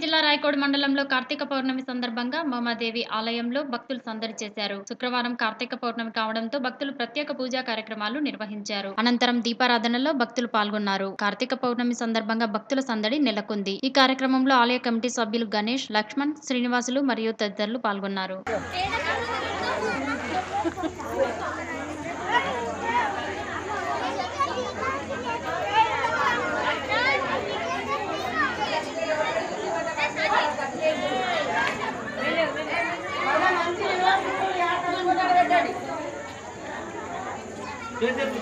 జిల్లా రాయకోడ్ మండలంలో కార్తీక పౌర్ణమి సందర్భంగా మోమాదేవి ఆలయంలో భక్తులు సందడి చేశారు శుక్రవారం కార్తీక పౌర్ణమి కావడంతో భక్తులు ప్రత్యేక పూజా కార్యక్రమాలు నిర్వహించారు అనంతరం దీపారాధనలో భక్తులు పాల్గొన్నారు కార్తీక పౌర్ణమి సందర్భంగా భక్తుల సందడి నెలకొంది ఈ కార్యక్రమంలో ఆలయ కమిటీ సభ్యులు గణేష్ లక్ష్మణ్ శ్రీనివాసులు మరియు తదితరులు పాల్గొన్నారు చేసేది